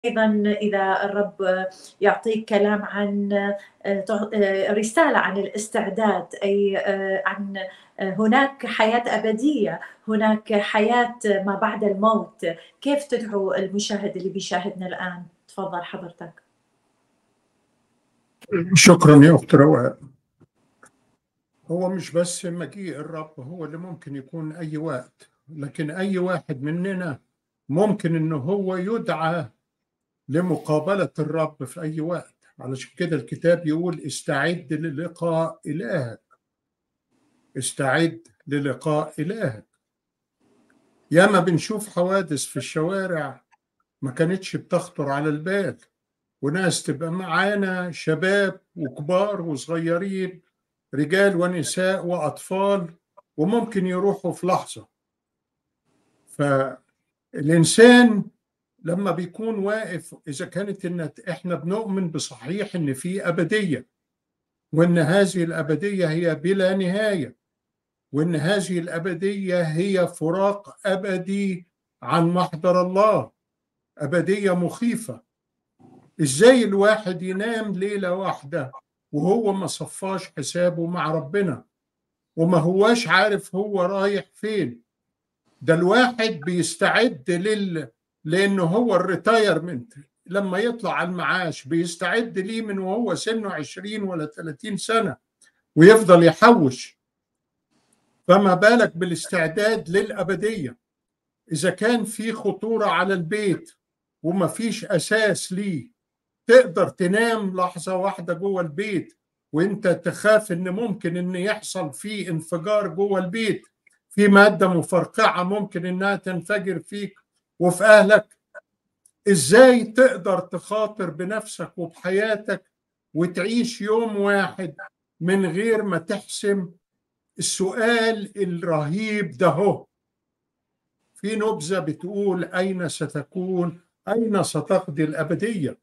ايضا اذا الرب يعطيك كلام عن رساله عن الاستعداد اي عن هناك حياه ابديه هناك حياه ما بعد الموت كيف تدعو المشاهد اللي بيشاهدنا الان تفضل حضرتك شكرا يا اخت رواء هو مش بس مجيء الرب هو اللي ممكن يكون اي وقت لكن اي واحد مننا ممكن انه هو يدعى لمقابله الرب في اي وقت علشان كده الكتاب يقول استعد للقاء الهك استعد للقاء الهك ياما بنشوف حوادث في الشوارع ما كانتش بتخطر على البال وناس تبقى معانا شباب وكبار وصغيرين رجال ونساء واطفال وممكن يروحوا في لحظه فالانسان لما بيكون واقف اذا كانت ان احنا بنؤمن بصحيح ان في ابديه وان هذه الابديه هي بلا نهايه وان هذه الابديه هي فراق ابدي عن محضر الله ابديه مخيفه ازاي الواحد ينام ليله واحده وهو ما صفاش حسابه مع ربنا وما هواش عارف هو رايح فين ده الواحد بيستعد لل لانه هو الريتايرمنت لما يطلع على المعاش بيستعد ليه من وهو سنه 20 ولا 30 سنه ويفضل يحوش فما بالك بالاستعداد للابديه اذا كان في خطوره على البيت وما فيش اساس ليه تقدر تنام لحظه واحده جوه البيت وانت تخاف ان ممكن ان يحصل فيه انفجار جوه البيت في ماده مفرقعه ممكن انها تنفجر فيك وفي اهلك ازاي تقدر تخاطر بنفسك وبحياتك وتعيش يوم واحد من غير ما تحسم السؤال الرهيب ده هو في نبذه بتقول اين ستكون اين ستقضي الابديه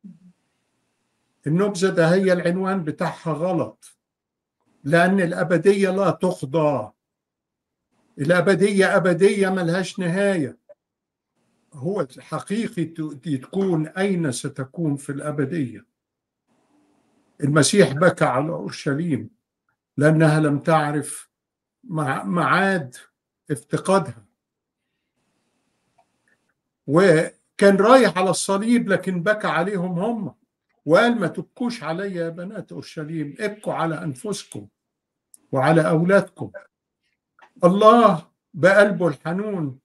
النبذه ده هي العنوان بتاعها غلط لان الابديه لا تقضى الابديه ابديه ملهاش نهايه هو حقيقي تكون أين ستكون في الأبدية المسيح بكى على أورشليم لأنها لم تعرف معاد افتقادها وكان رايح على الصليب لكن بكى عليهم هم وقال ما تبكوش علي يا بنات أورشليم ابكوا على أنفسكم وعلى أولادكم الله بقلبه الحنون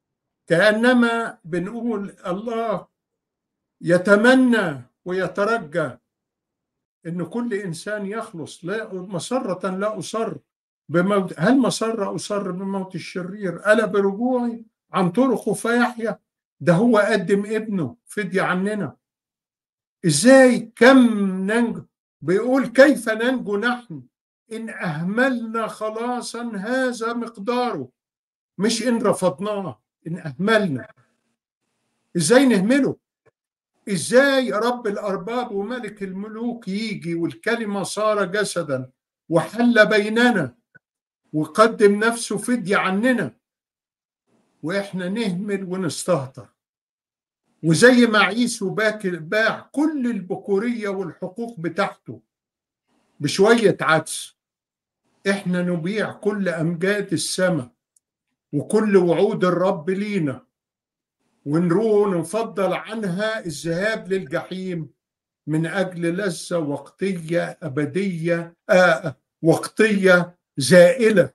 كانما بنقول الله يتمنى ويترجى ان كل انسان يخلص لا مسره لا اصر بموت هل مسره اصر بموت الشرير الا برجوعي عن طرقه فيحيا ده هو قدم ابنه فدية عننا ازاي كم ننجو بيقول كيف ننجو نحن ان اهملنا خلاصا هذا مقداره مش ان رفضناه ان اهملنا ازاي نهمله ازاي رب الارباب وملك الملوك يجي والكلمه صار جسدا وحل بيننا وقدم نفسه فدية عننا واحنا نهمل ونستهتر وزي ما عيسو باع كل البكورية والحقوق بتاعته بشوية عدس احنا نبيع كل أمجاد السماء وكل وعود الرب لينا ونروح نفضل عنها الذهاب للجحيم من أجل لذة وقتية أبدية آه وقتية زائلة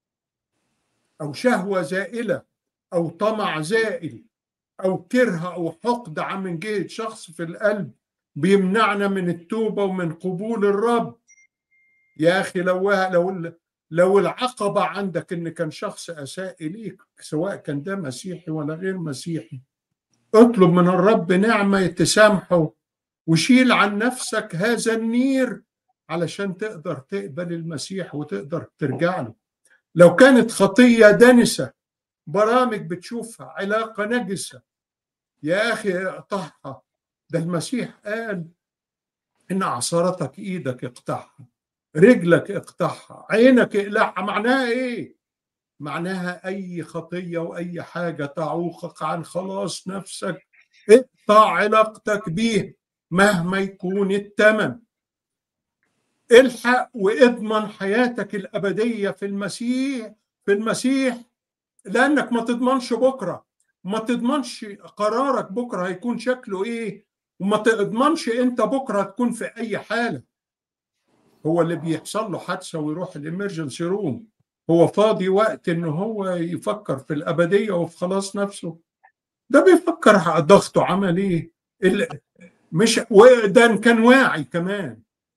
أو شهوة زائلة أو طمع زائل أو كره أو حقد من جهة شخص في القلب بيمنعنا من التوبة ومن قبول الرب يا أخي لو لو لو العقبة عندك إن كان شخص أساء إليك سواء كان ده مسيحي ولا غير مسيحي اطلب من الرب نعمة تسامحه وشيل عن نفسك هذا النير علشان تقدر تقبل المسيح وتقدر ترجع له لو كانت خطية دنسة برامج بتشوفها علاقة نجسة يا أخي اقطعها ده المسيح قال إن عصرتك إيدك اقطعها رجلك اقطعها عينك اقلعها معناها ايه معناها اي خطيه واي حاجه تعوقك عن خلاص نفسك اقطع علاقتك بيه مهما يكون الثمن الحق واضمن حياتك الأبدية في المسيح في المسيح لأنك ما تضمنش بكرة ما تضمنش قرارك بكرة هيكون شكله إيه وما تضمنش أنت بكرة تكون في أي حالة هو اللي بيحصل له حادثة ويروح الإمرجنسي روم هو فاضي وقت إن هو يفكر في الأبدية وفي خلاص نفسه ده بيفكر ضغطه عمل إيه مش وده كان واعي كمان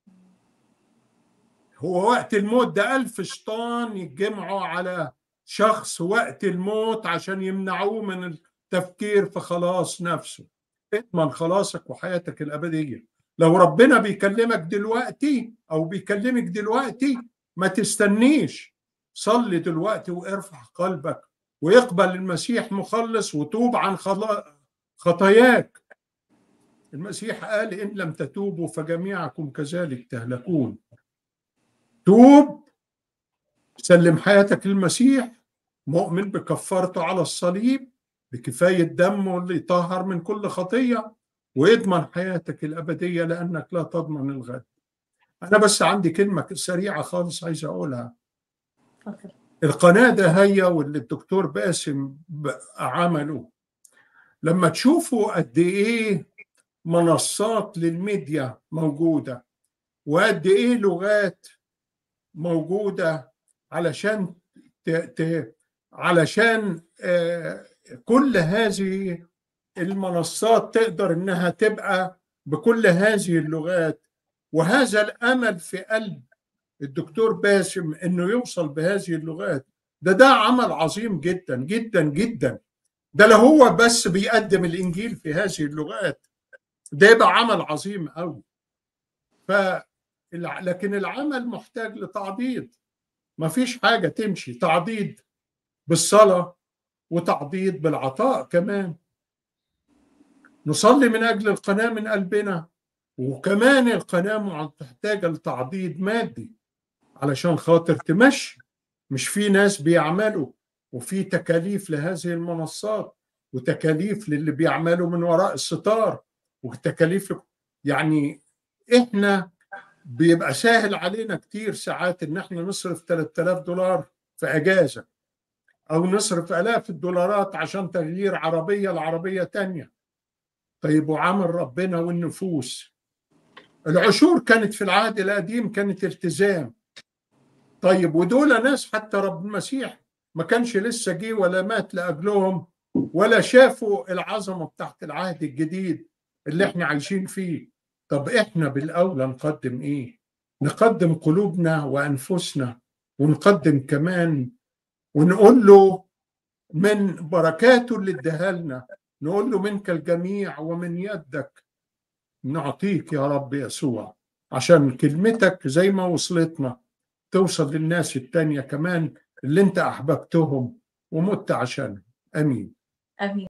هو وقت الموت ده ألف شيطان يتجمعوا على شخص وقت الموت عشان يمنعوه من التفكير في خلاص نفسه اضمن خلاصك وحياتك الأبدية لو ربنا بيكلمك دلوقتي أو بيكلمك دلوقتي ما تستنيش صلي دلوقتي وارفع قلبك ويقبل المسيح مخلص وتوب عن خطاياك المسيح قال إن لم تتوبوا فجميعكم كذلك تهلكون توب سلم حياتك للمسيح مؤمن بكفارته على الصليب بكفاية دمه اللي يطهر من كل خطية ويضمن حياتك الأبدية لأنك لا تضمن الغد أنا بس عندي كلمة سريعة خالص عايز أقولها القناة ده هي واللي الدكتور باسم عمله لما تشوفوا قد إيه منصات للميديا موجودة وقد إيه لغات موجودة علشان ت... ت... علشان آه كل هذه المنصات تقدر انها تبقى بكل هذه اللغات وهذا الامل في قلب الدكتور باسم انه يوصل بهذه اللغات ده ده عمل عظيم جدا جدا جدا ده لو هو بس بيقدم الانجيل في هذه اللغات ده يبقى عمل عظيم قوي ف لكن العمل محتاج لتعضيد ما فيش حاجة تمشي تعضيد بالصلاة وتعضيد بالعطاء كمان نصلي من أجل القناة من قلبنا وكمان القناة محتاجة لتعضيد مادي علشان خاطر تمشي مش في ناس بيعملوا وفي تكاليف لهذه المنصات وتكاليف للي بيعملوا من وراء الستار وتكاليف يعني احنا بيبقى سهل علينا كتير ساعات ان احنا نصرف 3000 دولار في اجازه او نصرف الاف الدولارات عشان تغيير عربيه لعربيه تانية طيب وعمل ربنا والنفوس العشور كانت في العهد القديم كانت التزام طيب ودول ناس حتى رب المسيح ما كانش لسه جه ولا مات لاجلهم ولا شافوا العظمه بتاعت العهد الجديد اللي احنا عايشين فيه طب احنا بالاولى نقدم ايه نقدم قلوبنا وانفسنا ونقدم كمان ونقول له من بركاته اللي اداها لنا نقول له منك الجميع ومن يدك نعطيك يا رب يسوع عشان كلمتك زي ما وصلتنا توصل للناس التانية كمان اللي انت احببتهم ومت عشانهم امين امين